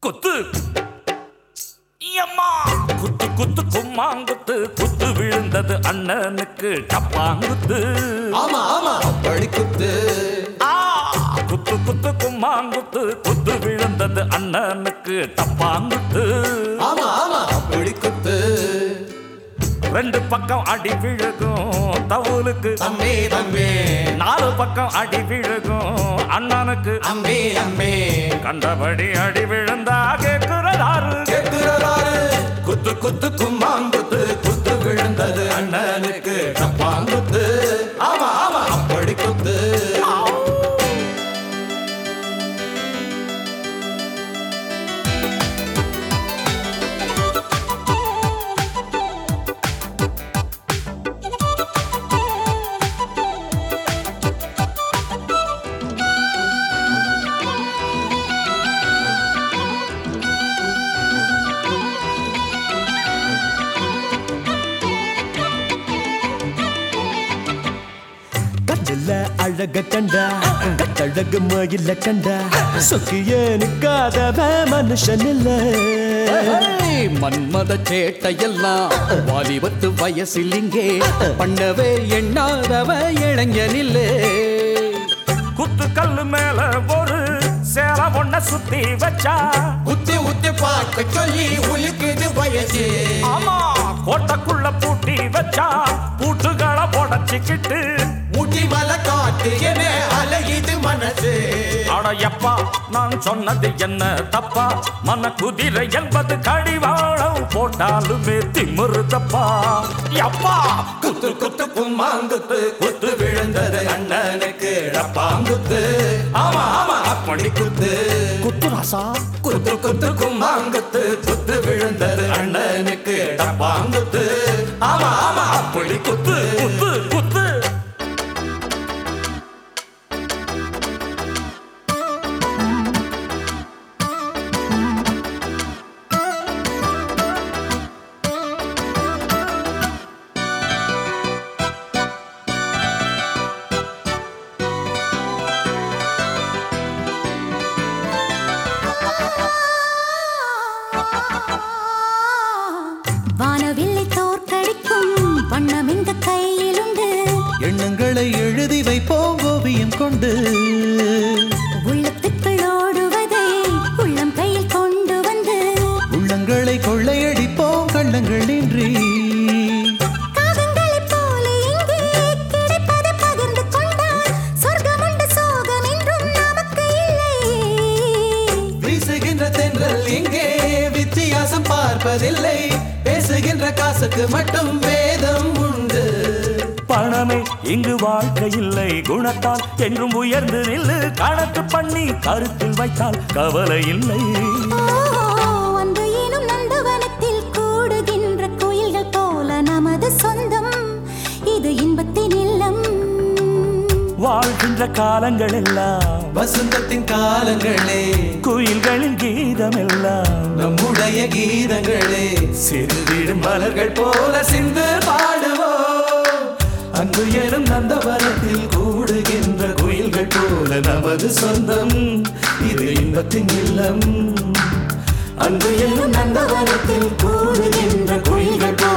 குத்து எம்மா குத்து குத்து கும்மாங்குத்து குத்து விழுந்தது அண்ணனுக்கு டப்பாங்குத்து ஆமா ஆமா அப்படி குத்து ஆ குத்து குத்து கும்மாங்குத்து குத்து விழுந்தது அண்ணனுக்கு டப்பாங்குத்து ஆமா ஆமா அப்படி குத்து ரெண்டு பக்கம் அடி விழுகும் தவுலுக்கு தம்பி தம்பி நாலு பக்கம் அடி விழுகும் அண்ணனுக்கு அம்பி அம்பி கண்டபடி அடி விழுந்தா கேக்குறதாரு கேட்கிறதாரு குத்து குத்து கும்மாங்குத்து குத்து விழுந்தது அண்ணனுக்கு டப்பாங்குத்து ஆமா ஆமா அப்படி குத்து கண்ணுல அழக கண்டா கட்டழகு மயில கண்டா சொக்கிய நிக்காதவ மனுஷன் இல்ல ஏய், மன்மத சேட்டையெல்லாம் வாலிபத்து வயசில் இங்கே பண்ணவே எண்ணாதவ இளைஞனில்லே குத்து கல்லு மேல ஒரு சேல ஒண்ண சுத்தி வச்சா உத்தி உத்தி பார்க்க சொல்லி உலுக்குது வயசு ஆமா கோட்டைக்குள்ள பூட்டி வச்சா பூட்டுகளை உடச்சிக்கிட்டு முட்டி மலை காட்டு என அலையுது மனசு அட எப்பா நான் சொன்னது என்ன தப்பா மன குதிரை என்பது கடிவாளம் போட்டாலுமே திமுருதப்பா எப்பா குத்து குத்து கும்மாங்குத்து குத்து விழுந்தது அண்ணனுக்கு டப்பாங்குத்து ஆமா ஆமா அப்படி குத்து குத்து ராசா குத்து குத்து கும்மாங்குத்து குத்து விழுந்தது அண்ணனுக்கு டப்பாங்குத்து ஆமா ஆமா அப்படி குத்து குத்து குத்து வானவில்லை தோற்கடிக்கும் வண்ணம் இந்த கையிலுண்டு எண்ணங்களை எழுதி வைப்போம் ஓவியம் கொண்டு உள்ளத்துக்குள் ஓடுவதை உள்ளம் கையில் கொண்டு வந்து உள்ளங்களை கொள்ளையடிப்போம் கள்ளங்கள் இன்றி காகங்களைப் போல இங்கே கிடைப்பதை பகிர்ந்து கொண்டால் சொர்க்கமுண்டு சோகம் என்றும் நமக்கு இல்லை வீசுகின்ற தென்றல் இங்கே வித்தியாசம் பார்ப்பதில்லை பேசுகின்ற காசுக்கு மட்டும் வேதம் உண்டு பணமே இங்கு வாழ்க்கை இல்லை குணத்தால் என்றும் உயர்ந்து நில்லு கணக்கு பண்ணி கருத்தில் வைத்தால் கவலை இல்லை அன்று எனும் நந்தவனத்தில் கூடுகின்ற கோயில்கள் போல நமது சொந்தம் இது இன்பத்தின் இல்லம் வாழ்கின்ற காலங்கள் எல்லாம் வசந்தத்தின் காலங்களே குயில்களின் கீதம் எல்லாம் நம்முடைய கீதங்களே சிறுவிடும் மலர்கள் போல சிந்து பாடுவோம் அங்கு எனும் நந்தவனத்தில் கூடுகின்ற குயில்கள் போல நமது சொந்தம் இது இன்பத்தின் இல்லம் அங்கு எனும் நந்தவனத்தில் கூடுகின்ற குயில்கள் போல